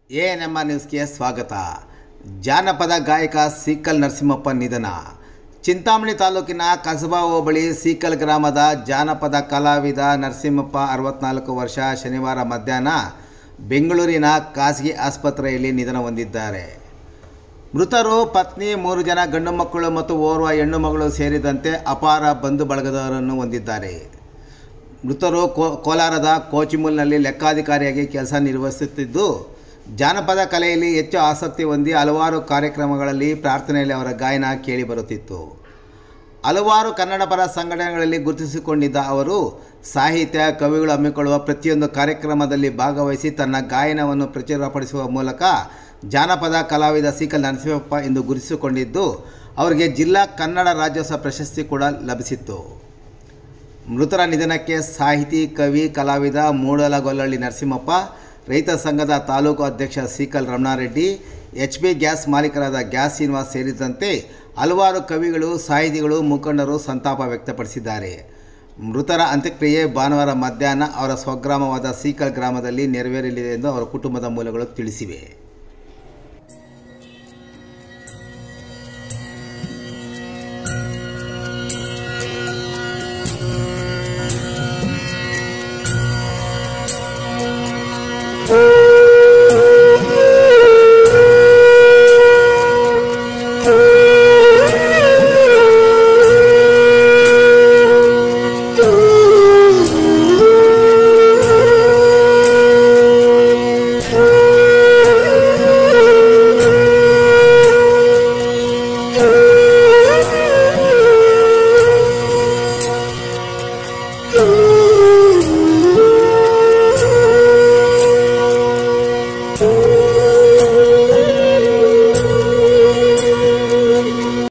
A ನಮ್ಮ ನ್ಯೂಸ್ಗೆ ಸ್ವಾಗತ ಜಾನಪದ ಗಾಯಕ ಸೀಕಲ್ ನರಸಿಂಹಪ್ಪ ನಿಧನ ಚಿಂತಾಮಣಿ ತಾಲೂಕಿನ ಕಸಬಾ ಹೋಬಳಿ ಸೀಕಲ್ ಗ್ರಾಮದ ಜಾನಪದ ಕಲಾವಿದ ನರಸಿಂಹಪ್ಪ ಅರವತ್ನಾಲ್ಕು ವರ್ಷ ಶನಿವಾರ ಮಧ್ಯಾಹ್ನ ಬೆಂಗಳೂರಿನ ಖಾಸಗಿ ಆಸ್ಪತ್ರೆಯಲ್ಲಿ ನಿಧನ ಹೊಂದಿದ್ದಾರೆ ಮೃತರು ಪತ್ನಿ ಮೂರು ಜನ ಗಂಡು ಮಕ್ಕಳು ಮತ್ತು ಓರ್ವ ಹೆಣ್ಣು ಮಗಳು ಸೇರಿದಂತೆ ಅಪಾರ ಬಂಧು ಬಳಗದವರನ್ನು ಹೊಂದಿದ್ದಾರೆ ಮೃತರು ಕೋ ಕೋಲಾರದ ಕೋಚಿಮುಲ್ನಲ್ಲಿ ಲೆಕ್ಕಾಧಿಕಾರಿಯಾಗಿ ಕೆಲಸ ನಿರ್ವಹಿಸುತ್ತಿದ್ದು ಜಾನಪದ ಕಲೆಯಲ್ಲಿ ಹೆಚ್ಚು ಆಸಕ್ತಿ ಹೊಂದಿ ಹಲವಾರು ಕಾರ್ಯಕ್ರಮಗಳಲ್ಲಿ ಪ್ರಾರ್ಥನೆಯಲ್ಲಿ ಅವರ ಗಾಯನ ಕೇಳಿಬರುತ್ತಿತ್ತು ಹಲವಾರು ಕನ್ನಡ ಪರ ಸಂಘಟನೆಗಳಲ್ಲಿ ಗುರುತಿಸಿಕೊಂಡಿದ್ದ ಅವರು ಸಾಹಿತ್ಯ ಕವಿಗಳು ಹಮ್ಮಿಕೊಳ್ಳುವ ಪ್ರತಿಯೊಂದು ಕಾರ್ಯಕ್ರಮದಲ್ಲಿ ಭಾಗವಹಿಸಿ ತನ್ನ ಗಾಯನವನ್ನು ಪ್ರಚುರಪಡಿಸುವ ಮೂಲಕ ಜಾನಪದ ಕಲಾವಿದ ಸಿಕಲ್ ನರಸಿಂಹಪ್ಪ ಎಂದು ಗುರುತಿಸಿಕೊಂಡಿದ್ದು ಅವರಿಗೆ ಜಿಲ್ಲಾ ಕನ್ನಡ ರಾಜ್ಯೋತ್ಸವ ಪ್ರಶಸ್ತಿ ಕೂಡ ಲಭಿಸಿತ್ತು ಮೃತರ ನಿಧನಕ್ಕೆ ಸಾಹಿತಿ ಕವಿ ಕಲಾವಿದ ಮೂಡಲಗೊಲ್ಲಳ್ಳಿ ನರಸಿಂಹಪ್ಪ ರೈತ ಸಂಘದ ತಾಲೂಕು ಅಧ್ಯಕ್ಷ ಸಿಕಲ್ ರಮಣಾರೆಡ್ಡಿ ಎಚ್ ಪಿ ಗ್ಯಾಸ್ ಮಾಲೀಕರಾದ ಗ್ಯಾಸ್ ಶ್ರೀನಿವಾಸ್ ಸೇರಿದಂತೆ ಹಲವಾರು ಕವಿಗಳು ಸಾಹಿತಿಗಳು ಮುಖಂಡರು ಸಂತಾಪ ವ್ಯಕ್ತಪಡಿಸಿದ್ದಾರೆ ಮೃತರ ಅಂತ್ಯಕ್ರಿಯೆ ಭಾನುವಾರ ಮಧ್ಯಾಹ್ನ ಅವರ ಸ್ವಗ್ರಾಮವಾದ ಸೀಕಲ್ ಗ್ರಾಮದಲ್ಲಿ ನೆರವೇರಲಿದೆ ಎಂದು ಅವರ ಕುಟುಂಬದ ಮೂಲಗಳು ತಿಳಿಸಿವೆ ಓ